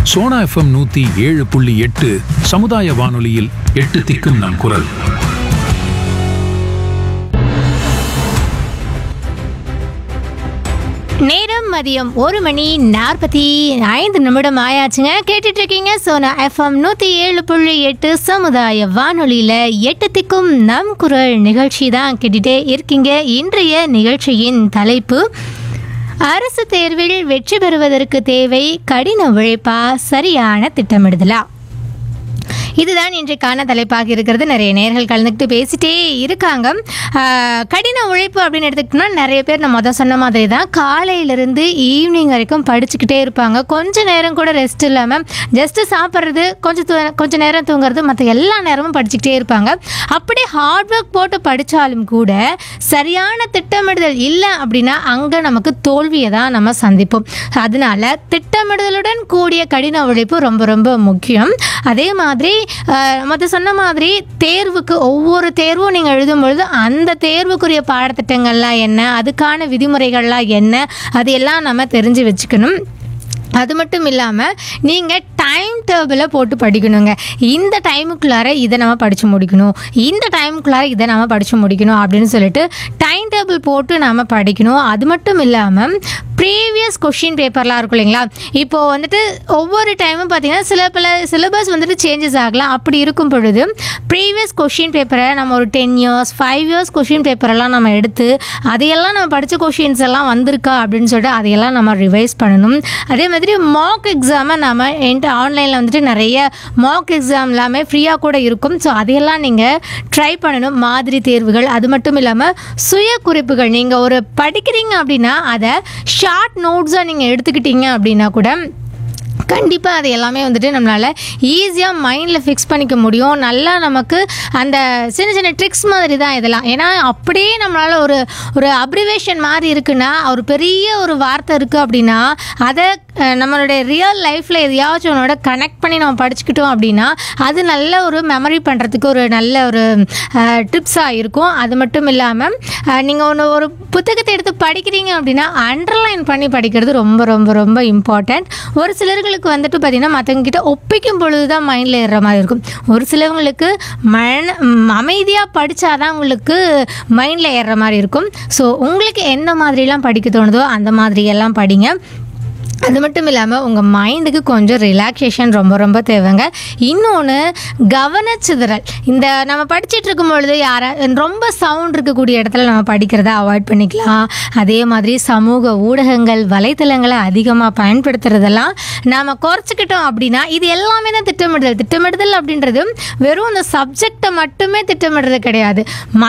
Sona FM நூத்தி ஏழு புள்ளி எட்டு சமுதாய வானொலியில் எட்டு திக்கும் நம் குரல் நேரம் மதியம் ஒரு மணி நாற்பத்தி ஐந்து நிமிடம் ஆயாச்சுங்க கேட்டுட்டு இருக்கீங்க சோனா எஃப்எம் நூற்றி ஏழு புள்ளி எட்டு சமுதாய வானொலியில் எட்டு திக்கும் நம் குரல் நிகழ்ச்சி தான் கேட்டுட்டே இருக்கீங்க இன்றைய நிகழ்ச்சியின் தலைப்பு அரசு தேர்வில் வெற்றி பெறுவதற்கு தேவை கடின உழைப்பா சரியான திட்டமிடுதலா இதுதான் இன்றைக்கான தலைப்பாக இருக்கிறது நிறைய நேர்கள் கலந்துக்கிட்டு பேசிட்டே இருக்காங்க ஆஹ், கடின உழைப்பு அப்படின்னு எடுத்துக்கிட்டோம்னா நிறைய பேர் நான் மொதல் சொன்ன மாதிரி தான் காலையிலேருந்து ஈவினிங் வரைக்கும் படிச்சுக்கிட்டே இருப்பாங்க கொஞ்ச நேரம் கூட ரெஸ்ட் இல்லாமல் ஜஸ்ட்டு சாப்பிட்றது கொஞ்சம் தூ- கொஞ்ச நேரம் தூங்குறது மற்ற எல்லா நேரமும் படிச்சுக்கிட்டே இருப்பாங்க அப்படியே ஹார்ட் ஒர்க் போட்டு படித்தாலும் கூட சரியான திட்டமிடுதல் இல்லை அப்படின்னா அங்கே நமக்கு தோல்வியை தான் நம்ம சந்திப்போம் அதனால திட்டமிடுதலுடன் கூடிய கடின உழைப்பு ரொம்ப ரொம்ப முக்கியம் அதே மாதிரி மற்ற சொன்ன மாதிரி தேர்வுக்கு ஒவ்வொரு தேர்வும் நீங்கள் எழுதும் பொழுது அந்த தேர்வுக்குரிய பாடத்திட்டங்கள்லாம் என்ன அதுக்கான விதிமுறைகள்லாம் என்ன அதையெல்லாம் நம்ம தெரிஞ்சு வச்சுக்கணும் அது மட்டும் இல்லாமல் நீங்கள் டைம் டேபிளை போட்டு படிக்கணுங்க இந்த டைமுக்குள்ளார இதை நம்ம படித்து முடிக்கணும் இந்த டைமுக்குள்ளார இதை நம்ம படித்து முடிக்கணும் அப்படின்னு சொல்லிட்டு டைம் டேபிள் போட்டு நம்ம படிக்கணும் அது மட்டும் இல்லாமல் ப்ரீவியஸ் கொஷின் பேப்பர்லாம் இருக்கும் இல்லைங்களா இப்போது வந்துட்டு ஒவ்வொரு டைமும் பார்த்தீங்கன்னா சில பல சிலபஸ் வந்துட்டு சேஞ்சஸ் ஆகலாம் அப்படி இருக்கும் பொழுது ப்ரீவியஸ் கொஷின் பேப்பரை நம்ம ஒரு ten years five years question பேப்பரெல்லாம் நம்ம எடுத்து அதையெல்லாம் நம்ம படித்த கொஷின்ஸ் எல்லாம் வந்திருக்கா அப்படின்னு சொல்லிட்டு அதையெல்லாம் நம்ம ரிவைஸ் பண்ணணும் அதே மாதிரி மாக் எக்ஸாமை நம்ம என்ட்டு ஆன்லைனில் வந்துட்டு நிறைய மாக் எக்ஸாம் எல்லாமே ஃப்ரீயாக கூட இருக்கும் ஸோ அதையெல்லாம் நீங்கள் ட்ரை பண்ணணும் மாதிரி தேர்வுகள் அது மட்டும் இல்லாமல் சுய குறிப்புகள் நீங்கள் ஒரு படிக்கிறீங்க அப்படின்னா அதை ஷார்ட் நோட்ஸாக நீங்கள் எடுத்துக்கிட்டீங்க அப்படின்னா கூட கண்டிப்பாக அது எல்லாமே வந்துட்டு நம்மளால் ஈஸியாக மைண்டில் ஃபிக்ஸ் பண்ணிக்க முடியும் நல்லா நமக்கு அந்த சின்ன சின்ன ட்ரிக்ஸ் மாதிரி தான் இதெல்லாம் ஏன்னா அப்படியே நம்மளால் ஒரு ஒரு அப்ரிவேஷன் மாதிரி இருக்குன்னா ஒரு பெரிய ஒரு வார்த்தை இருக்குது அப்படின்னா அதை அஹ், நம்மளுடைய ரியல் லைஃப்பில் எதையாச்சும் ஒன்றோட கனெக்ட் பண்ணி நம்ம படிச்சுக்கிட்டோம் அப்படின்னா அது நல்ல ஒரு மெமரி பண்ணுறதுக்கு ஒரு நல்ல ஒரு டிப்ஸாக இருக்கும் அது மட்டும் இல்லாமல் நீங்கள் ஒன்று ஒரு புத்தகத்தை எடுத்து படிக்கிறீங்க அப்படின்னா அண்டர்லைன் பண்ணி படிக்கிறது ரொம்ப ரொம்ப ரொம்ப இம்பார்ட்டண்ட் ஒரு சிலர்களுக்கு வந்துட்டு பார்த்திங்கன்னா மற்றவங்க கிட்ட ஒப்பிக்கும் பொழுது தான் மைண்டில் ஏறுற மாதிரி இருக்கும் ஒரு சிலவங்களுக்கு மன அமைதியாக படித்தாதான் உங்களுக்கு மைண்டில் ஏறுற மாதிரி இருக்கும் ஸோ உங்களுக்கு எந்த மாதிரிலாம் படிக்க தோணுதோ அந்த மாதிரியெல்லாம் படிங்க அது மட்டும் இல்லாமல் உங்கள் மைண்டுக்கு கொஞ்சம் ரிலாக்ஸேஷன் ரொம்ப ரொம்ப தேவைங்க இன்னொன்று கவனச்சிதறல் இந்த நம்ம படிச்சுட்டு இருக்கும் பொழுது யாரா ரொம்ப சவுண்ட் இருக்கக்கூடிய இடத்துல நம்ம படிக்கிறத அவாய்ட் பண்ணிக்கலாம் அதே மாதிரி சமூக ஊடகங்கள் வலைத்தளங்களை அதிகமாக பயன்படுத்துறதெல்லாம் நாம் குறைச்சிக்கிட்டோம் அப்படின்னா இது எல்லாமே தான் திட்டமிடுதல் திட்டமிடுதல் அப்படின்றது வெறும் அந்த சப்ஜெக்டை மட்டுமே திட்டமிடுறது கிடையாது